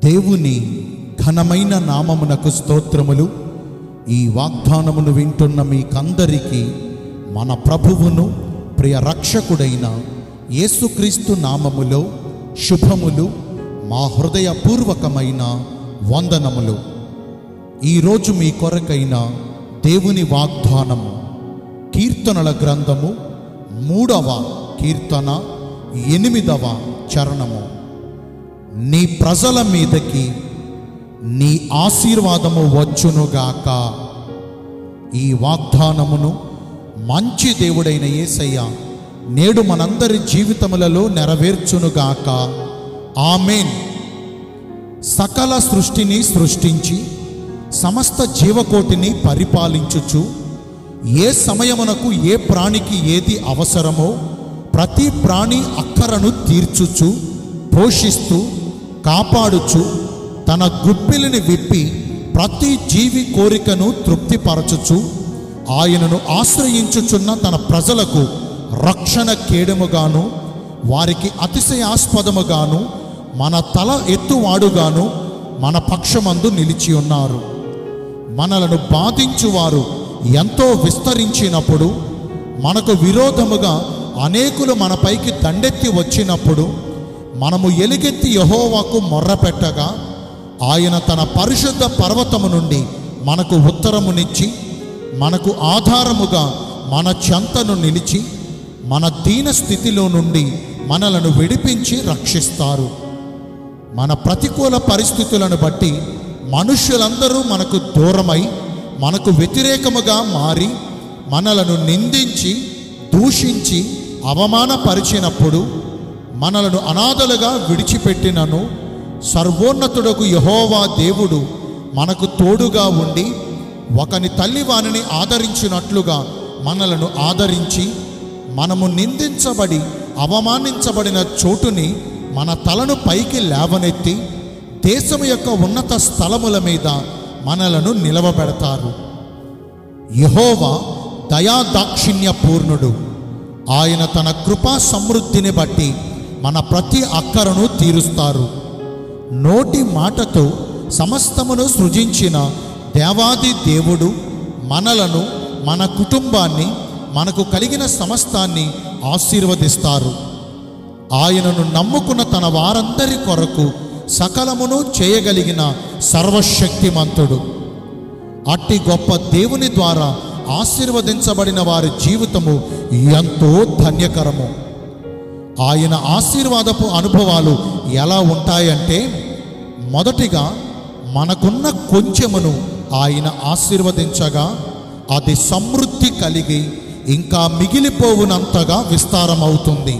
దేవుని ఘనమైన నామమునకు స్తోత్రములు ఈ వాగ్దానమును వింటున్న మీకందరికీ మన ప్రభువును ప్రియ రక్షకుడైన యేసుక్రీస్తు నామములో శుభములు మా హృదయపూర్వకమైన వందనములు ఈరోజు మీ కొరకైన దేవుని వాగ్దానము కీర్తనల గ్రంథము మూడవ కీర్తన ఎనిమిదవ చరణము నీ ప్రజల మీదకి నీ ఆశీర్వాదము వచ్చునుగాక ఈ వాగ్దానమును మంచి దేవుడైన యేసయ్య నేడు మనందరి జీవితములలో నెరవేర్చునుగాక ఆమెన్ సకల సృష్టిని సృష్టించి సమస్త జీవకోటిని పరిపాలించుచు ఏ సమయమునకు ఏ ప్రాణికి ఏది అవసరమో ప్రతి ప్రాణి అక్కరను తీర్చుచు పోషిస్తూ కాపాడుచు తన గుప్పిలిని విప్పి ప్రతి జీవి కోరికను తృప్తిపరచుచు ఆయనను ఆశ్రయించుచున్న తన ప్రజలకు రక్షణ కేడముగాను వారికి అతిశయాస్పదముగాను మన తల ఎత్తువాడుగాను మన పక్షమందు నిలిచి ఉన్నారు మనలను బాధించువారు ఎంతో విస్తరించినప్పుడు మనకు విరోధముగా అనేకులు మనపైకి దండెత్తి వచ్చినప్పుడు మనము ఎలుగెత్తి యహోవాకు మొర్రపెట్టగా ఆయన తన పరిశుద్ధ పర్వతము నుండి మనకు ఉత్తరమునిచ్చి మనకు ఆధారముగా మన చెంతను నిలిచి మన దీన స్థితిలో నుండి మనలను విడిపించి రక్షిస్తారు మన ప్రతికూల పరిస్థితులను బట్టి మనుష్యులందరూ మనకు దూరమై మనకు వ్యతిరేకముగా మారి మనలను నిందించి దూషించి అవమానపరిచినప్పుడు మనలను అనాథలుగా విడిచిపెట్టినను సర్వోన్నతుడకు యహోవా దేవుడు మనకు తోడుగా ఉండి ఒకని తల్లి వానిని ఆదరించినట్లుగా మనలను ఆదరించి మనము నిందించబడి అవమానించబడిన చోటుని మన తలను పైకి లేవనెత్తి దేశము యొక్క ఉన్నత స్థలముల మీద మనలను నిలవబెడతారు యహోవా దయాదాక్షిణ్య పూర్ణుడు ఆయన తన కృపా సమృద్ధిని బట్టి మన ప్రతి అక్కరను తీరుస్తారు నోటి మాటతో సమస్తమును సృజించిన దేవాది దేవుడు మనలను మన కుటుంబాన్ని మనకు కలిగిన సమస్తాన్ని ఆశీర్వదిస్తారు ఆయనను నమ్ముకున్న తన వారందరి కొరకు సకలమును చేయగలిగిన సర్వశక్తిమంతుడు అట్టి గొప్ప దేవుని ద్వారా ఆశీర్వదించబడిన వారి జీవితము ఎంతో ధన్యకరము ఆయన ఆశీర్వాదపు అనుభవాలు ఎలా ఉంటాయంటే మొదటిగా మనకున్న కొంచెమును ఆయన ఆశీర్వదించగా అది సమృద్ధి కలిగి ఇంకా మిగిలిపోవునంతగా విస్తారమవుతుంది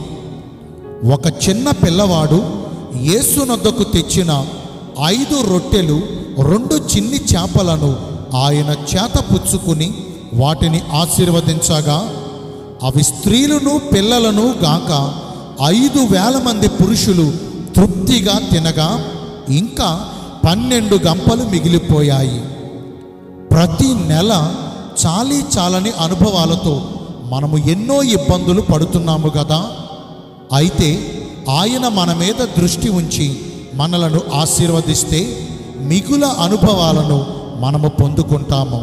ఒక చిన్న పిల్లవాడు యేసునొద్దకు తెచ్చిన ఐదు రొట్టెలు రెండు చిన్ని చేపలను ఆయన చేత పుచ్చుకుని వాటిని ఆశీర్వదించగా అవి స్త్రీలను పిల్లలను గాక ఐదు వేల మంది పురుషులు తృప్తిగా తినగా ఇంకా పన్నెండు గంపలు మిగిలిపోయాయి ప్రతి నెల చాలీ చాలని అనుభవాలతో మనము ఎన్నో ఇబ్బందులు పడుతున్నాము కదా అయితే ఆయన మన మీద దృష్టి ఉంచి మనలను ఆశీర్వదిస్తే మిగుల అనుభవాలను మనము పొందుకుంటాము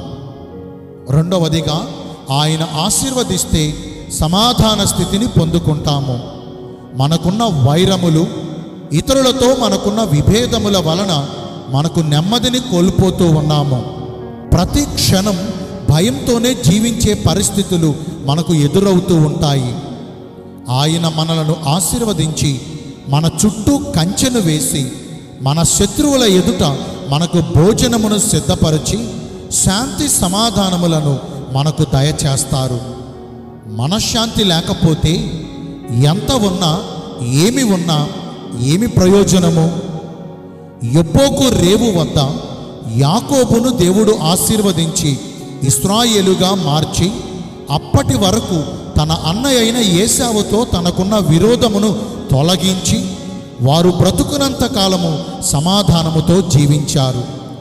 రెండవదిగా ఆయన ఆశీర్వదిస్తే సమాధాన స్థితిని పొందుకుంటాము మనకున్న వైరములు ఇతరులతో మనకున్న విభేదముల వలన మనకు నెమ్మదిని కోల్పోతూ ఉన్నాము ప్రతి క్షణం భయంతోనే జీవించే పరిస్థితులు మనకు ఎదురవుతూ ఉంటాయి ఆయన మనలను ఆశీర్వదించి మన చుట్టూ కంచెను వేసి మన శత్రువుల ఎదుట మనకు భోజనమును సిద్ధపరిచి శాంతి సమాధానములను మనకు దయచేస్తారు మనశ్శాంతి లేకపోతే ఎంత ఉన్నా ఏమి ఉన్నా ఏమి ప్రయోజనము ఎబ్బోకు రేవు వద్ద యాకోబును దేవుడు ఆశీర్వదించి ఇస్రాయేలుగా మార్చి అప్పటి వరకు తన అన్నయ్య అయిన ఏసావుతో తనకున్న విరోధమును తొలగించి వారు బ్రతుకునంత కాలము సమాధానముతో జీవించారు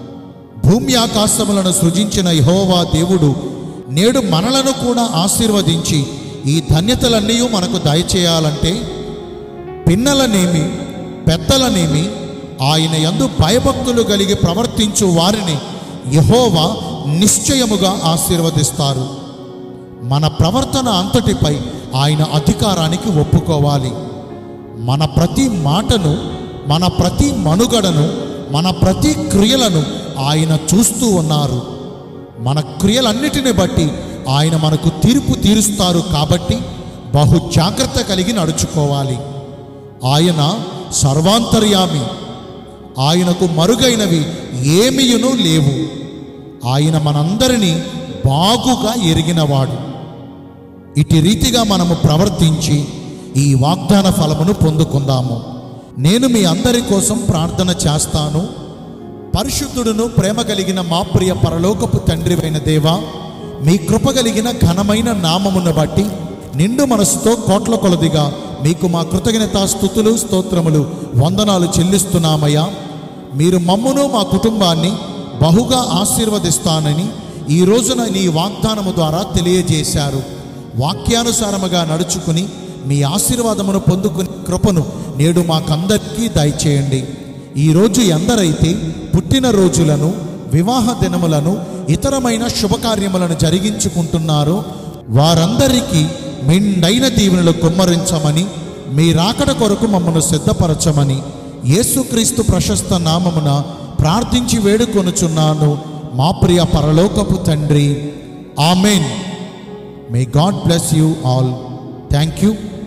భూమి ఆకాశములను సృజించిన యహోవా దేవుడు నేడు మనలను కూడా ఆశీర్వదించి ఈ ధన్యతలన్నీ మనకు దయచేయాలంటే పిన్నలనేమి పెద్దలనేమి ఆయన యందు భయభక్తులు కలిగి ప్రవర్తించు వారిని యహోవా నిశ్చయముగా ఆశీర్వదిస్తారు మన ప్రవర్తన అంతటిపై ఆయన అధికారానికి ఒప్పుకోవాలి మన ప్రతి మాటను మన ప్రతి మనుగడను మన ప్రతి క్రియలను ఆయన చూస్తూ ఉన్నారు మన క్రియలన్నిటిని బట్టి ఆయన మనకు తీర్పు తీరుస్తారు కాబట్టి బహు జాగ్రత్త కలిగి నడుచుకోవాలి ఆయన సర్వాంతర్యామి ఆయనకు మరుగైనవి ఏమియును లేవు ఆయన మనందరినీ బాగుగా ఎరిగినవాడు ఇటు రీతిగా మనము ప్రవర్తించి ఈ వాగ్దాన ఫలమును పొందుకుందాము నేను మీ అందరి కోసం ప్రార్థన చేస్తాను పరిశుద్ధుడును ప్రేమ కలిగిన మా ప్రియ పరలోకపు తండ్రివైన దేవా మీ కృప కలిగిన ఘనమైన నామమును బట్టి నిండు మనసుతో కోట్ల కొలదిగా మీకు మా కృతజ్ఞతా స్థుతులు స్తోత్రములు వందనాలు చెల్లిస్తున్నామయ్యా మీరు మమ్మును మా కుటుంబాన్ని బహుగా ఆశీర్వదిస్తానని ఈ రోజున నీ వాగ్దానము ద్వారా తెలియజేశారు వాక్యానుసారముగా నడుచుకుని మీ ఆశీర్వాదమును పొందుకునే కృపను నేడు మాకందరికీ దయచేయండి ఈరోజు ఎందరైతే పుట్టినరోజులను వివాహ దినములను ఇతరమైన శుభకార్యములను జరిగించుకుంటున్నారో వారందరికీ మెండైన దీవెనలు కుమ్మరించమని మీ రాకడ కొరకు మమ్మను సిద్ధపరచమని యేసుక్రీస్తు ప్రశస్త నామమున ప్రార్థించి వేడుకొనుచున్నాను మా ప్రియ పరలోకపు తండ్రి amen may God bless you all thank you